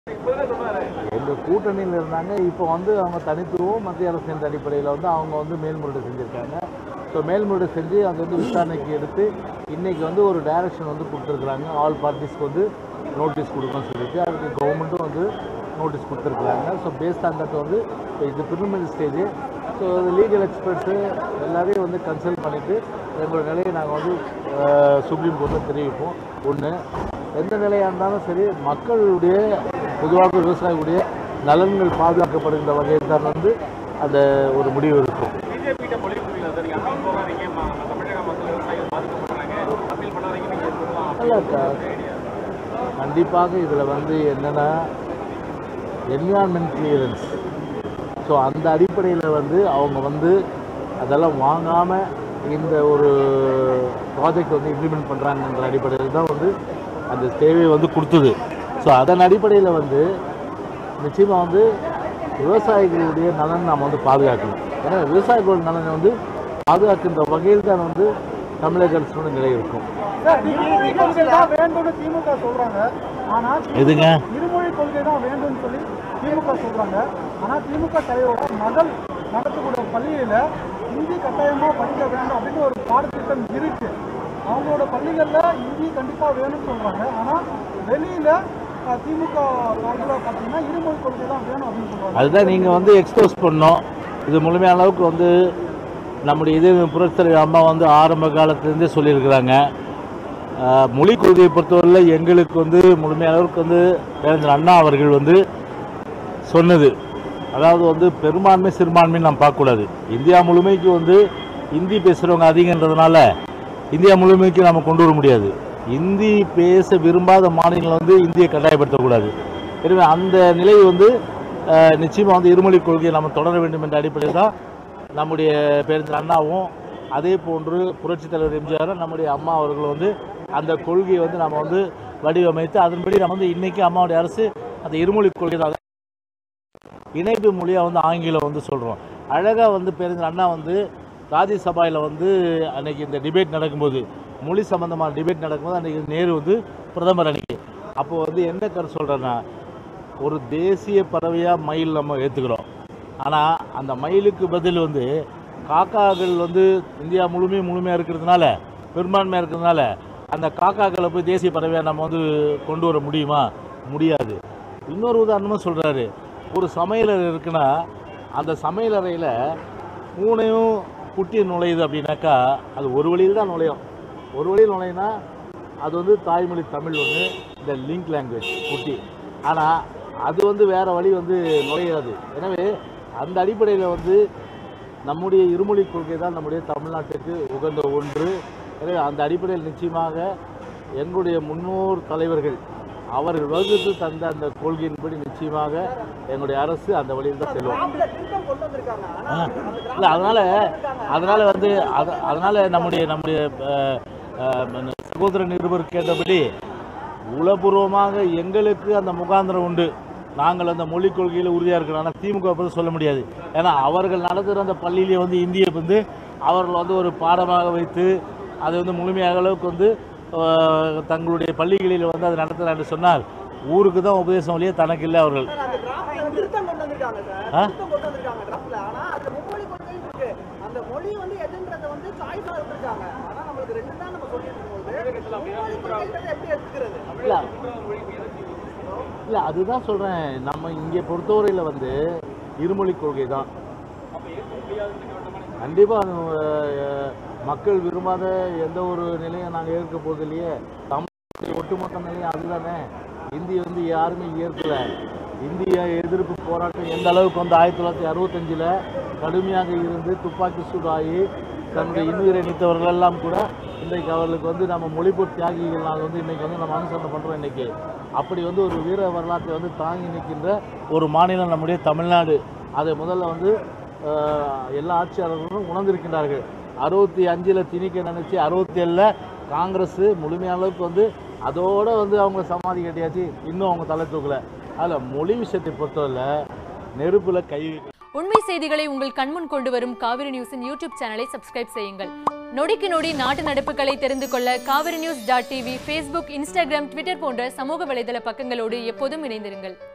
எங்கள் கூட்டணியில் இருந்தாங்க இப்போ வந்து அவங்க தனித்துவம் மத்திய அரசின் அடிப்படையில் வந்து அவங்க வந்து மேல்முறையீடு செஞ்சுருக்காங்க ஸோ மேல்முறையீடு செஞ்சு அது வந்து விசாரணைக்கு எடுத்து இன்றைக்கி வந்து ஒரு டைரக்ஷன் வந்து கொடுத்துருக்குறாங்க ஆல் பார்ட்டிஸ்க்கு வந்து நோட்டீஸ் கொடுக்கணும்னு சொல்லிட்டு அதுக்கு கவர்மெண்ட்டும் வந்து நோட்டீஸ் கொடுத்துருக்குறாங்க ஸோ பேஸ்ட் ஆன் தட் வந்து இப்போ இது preliminary stage so legal experts எல்லாரையும் வந்து கன்சல்ட் பண்ணிவிட்டு எங்களோட நிலையை நாங்கள் வந்து சுப்ரீம் கோர்ட்டில் தெரிவிப்போம் ஒன்று எந்த நிலையாக இருந்தாலும் சரி மக்களுடைய பொதுவாக விவசாயிகளுடைய நலன்கள் பாதுகாக்கப்படுகின்ற வகையில் தான் வந்து அந்த ஒரு முடிவு இருக்கும் பிஜேபி கிட்ட மொழி புரியல சார் நீங்க அப்பீல் போகாதீங்க ம- தமிழக மக்கள் விவசாயிகள் பாதிக்கப்படுறாங்க அப்பீல் பண்ணாதீங்க நீங்க சொல்லலாம் நல்லா இருக்கா கண்டிப்பாக இதில் வந்து என்னென்னா என்விரான்மெண்ட் கிளியரன்ஸ் ஸோ அந்த அடிப்படையில் வந்து அவங்க வந்து அதெல்லாம் வாங்காமல் இந்த ஒரு ப்ராஜெக்ட் வந்து இம்ப்ளிமெண்ட் பண்ணுறாங்கன்ற அடிப்படையில் தான் வந்து அந்த தேவையை வந்து கொடுத்தது ஸோ அதன் அடிப்படையில் வந்து நிச்சயமாக வந்து விவசாயிகளுடைய நலன் நாம் வந்து பாதுகாக்கணும் ஏன்னா விவசாயிகளோட நலனை வந்து பாதுகாக்கின்ற வகையில் தான் வந்து தமிழக அரசோட நிலை இருக்கும் சார், இருமொழி கொள்கை தான் வேண்டும்னு திமுக சொல்றாங்க ஆனா எதுங்க இருமொழி கொள்கை தான் வேண்டும்னு சொல்லி திமுக சொல்றாங்க ஆனா திமுக தலைவரோட மகள் நடத்தக்கூடிய பள்ளியில இந்தி கட்டாயமா படிக்க வேண்டும் அப்படின்னு ஒரு பாடத்திட்டம் இருக்கு அவங்களோட பள்ளிகள்ல இந்தி கண்டிப்பா வேணும்னு சொல்றாங்க ஆனா வெளியில அஹ், திமுக சார்பில் பார்த்தீங்கன்னா இருமொழி கொள்கை தான் வேணும் அப்படின்னு சொல்றாங்க அதுதான் நீங்கள் வந்து எக்ஸ்போஸ் பண்ணோம் இது முழுமையான அளவுக்கு வந்து நம்முடைய இது புரட்சித்தலைவர் அம்மா வந்து ஆரம்ப காலத்துலேருந்தே சொல்லியிருக்கிறாங்க ஆஹ், மொழி கொள்கையை பொறுத்தவரையில் எங்களுக்கு வந்து முழுமையான அளவுக்கு வந்து பேரஞ்சர் அண்ணா அவர்கள் வந்து சொன்னது அதாவது வந்து பெரும்பான்மை சிறுபான்மைன்னு நம்ம பார்க்கக்கூடாது இந்தியா முழுமைக்கு வந்து இந்தி பேசுகிறவங்க அதிகன்றதுனால இந்தியா முழுமைக்கு நம்ம கொண்டு வர முடியாது இந்தி பேச விரும்பாத மாநிலங்கள் வந்து இந்தியை கட்டாயப்படுத்தக்கூடாது எனவே அந்த நிலை வந்து அஹ், நிச்சயமா வந்து இருமொழி கொள்கையை நம்ம தொடர வேண்டும் என்ற அடிப்படையில் தான் நம்முடைய பேருந்து அண்ணாவும் அதே போன்று புரட்சித் தலைவர் எம்ஜிஆரும் நம்முடைய அம்மா அவர்கள் வந்து அந்த கொள்கையை வந்து நம்ம வந்து வடிவமைத்து அதன்படி நம்ம வந்து இன்னைக்கு அம்மாவுடைய அரசு அந்த இருமொழி கொள்கை தான் இணைப்பு மொழியாக வந்து ஆங்கிலம் வந்து சொல்கிறோம் அழகாக வந்து பேருந்து அண்ணா வந்து ராஜ்யசபாவில் வந்து அன்னைக்கு இந்த டிபேட் நடக்கும்போது மொழி சம்மந்தமான டிபேட் நடக்கும்போது அன்றைக்கி நேரு வந்து பிரதமர் அன்னைக்கு அப்போ வந்து என்ன கருத்து சொல்கிறேன்னா ஒரு தேசிய பறவையாக மயில் நம்ம ஏற்றுக்கிறோம் ஆனால் அந்த மயிலுக்கு பதில் வந்து காக்காக்கள் வந்து இந்தியா முழுமையும் முழுமையாக இருக்கிறதுனால பெரும்பான்மையாக இருக்கிறதுனால அந்த காக்காக்களை போய் தேசிய பறவையாக நம்ம வந்து கொண்டு வர முடியுமா முடியாது இன்னொரு உதாரணமும் சொல்கிறாரு ஒரு சமையலறை இருக்குன்னா அந்த சமையலறையில் பூனையும் குட்டி நுழையுது அப்படின்னாக்கா அது ஒரு வழியில் தான் நுழையும் ஒரு வழியில் நுழையினா அது வந்து தாய்மொழி தமிழ் ஒன்று இந்த லிங்க் லாங்குவேஜ் குட்டி ஆனால் அது வந்து வேறு வழி வந்து நுழையாது எனவே அந்த அடிப்படையில் வந்து நம்முடைய இருமொழி கொள்கை தான் நம்முடைய தமிழ்நாட்டுக்கு உகந்த ஒன்று எனவே அந்த அடிப்படையில் நிச்சயமாக எங்களுடைய முன்னோர் தலைவர்கள் அவர்கள் வகுத்து தந்த அந்த கொள்கையின்படி நிச்சயமாக எங்களுடைய அரசு அந்த வழியில் தான் செல்லும் ஆ. இல்லை அதனால அதனால வந்து அத அதனால நம்முடைய நம்முடைய அஹ், அஹ், மன்ன- சகோதர நிருபர் கேட்டபடி உளபூர்வமாக எங்களுக்கு அந்த முகாந்திரம் உண்டு நாங்கள் அந்த மொழிக் கொள்கையில் உறுதியாக இருக்கிறோம் ஆனால் திமுக பற்றி சொல்ல முடியாது ஏன்னா அவர்கள் நடத்துகிற அந்த பள்ளியிலே வந்து இந்தியை வந்து அவர்கள் வந்து ஒரு பாடமாக வைத்து அதை வந்து முழுமையாக அளவுக்கு வந்து அஹ், தங்களுடைய பள்ளிகளில் வந்து அதை நடத்துகிறார் என்று சொன்னால் ஊருக்கு தான் உபதேசம் வழியே தனக்கு இல்லை அவர்கள் அந்த டிராஃப்ட்ல வந்து திருத்தம் கொண்டு வந்திருக்காங்க சார் ஆ? திருத்தம் கொண்டு வந்திருக்காங்க டிராஃப்ட்ல ஆனா அதுல மும்மொழி கொள்கை இருக்கு அந்த மொழி வந்து எதுன்றத வந்து சாய்ஸா எடுத்திருக்காங்க ஆனா நம்மளுக்கு ரெண்டு தான் நம்ம சொல்லிட்டு இருக்கும்போது மும்மொழி கொள்கைன்றதை எப்படி எடுத்துக்கிறது இல்லை இல்லை அதுதான் சொல்கிறேன் நம்ம இங்கே பொறுத்தவரையில் வந்து இருமொழி கொள்கை தான் கண்டிப்பாக மக்கள் விரும்பாத எந்த ஒரு நிலையும் நாங்கள் ஏற்க போகிறது இல்லையே தமிழ் ஒட்டுமொத்த நிலையம் அதுதானே இந்தி வந்து யாருமே ஏற்கல இந்திய எதிர்ப்பு போராட்டம் எந்த அளவுக்கு வந்து ஆயிரத்தி தொள்ளாயிரத்தி அறுபத்தஞ்சில் கடுமையாக இருந்து துப்பாக்கி சூடாகி தன்னுடைய இன்னுயிரை நீத்தவர்கள் எல்லாம் கூட இன்றைக்கு அவர்களுக்கு வந்து நம்ம மொழிபோர் தியாகிகள் நாள் வந்து இன்றைக்கி வந்து நம்ம அனுசரணை பண்ணுறோம் இன்றைக்கி அப்படி வந்து ஒரு வீர வரலாற்றை வந்து தாங்கி நிற்கின்ற ஒரு மாநிலம் நம்முடைய தமிழ்நாடு அதை முதல்ல வந்து ஆஹ், எல்லா ஆட்சியாளர்களும் உணர்ந்திருக்கின்றார்கள் அறுபத்தி அஞ்சில் திணிக்க நினச்சி அறுபத்தி ஏழில் காங்கிரஸ் முழுமையான அளவுக்கு வந்து அதோட வந்து அவங்க சமாதி கட்டியாச்சு இன்னும் அவங்க தலை தூக்கல அதில் மொழி விஷயத்தை பொறுத்தவரை நெருப்பில் கை உண்மை செய்திகளை உங்கள் கண்முன் கொண்டு வரும் காவிரி நியூஸின் யூடியூப் சேனலை சப்ஸ்கிரைப் செய்யுங்கள் நொடிக்கு நொடி நாட்டு நடப்புகளை தெரிந்து கொள்ள Kaveri news dot TV Facebook Instagram Twitter போன்ற சமூக வலைதள பக்கங்களோடு எப்போதும் இணைந்திருங்கள்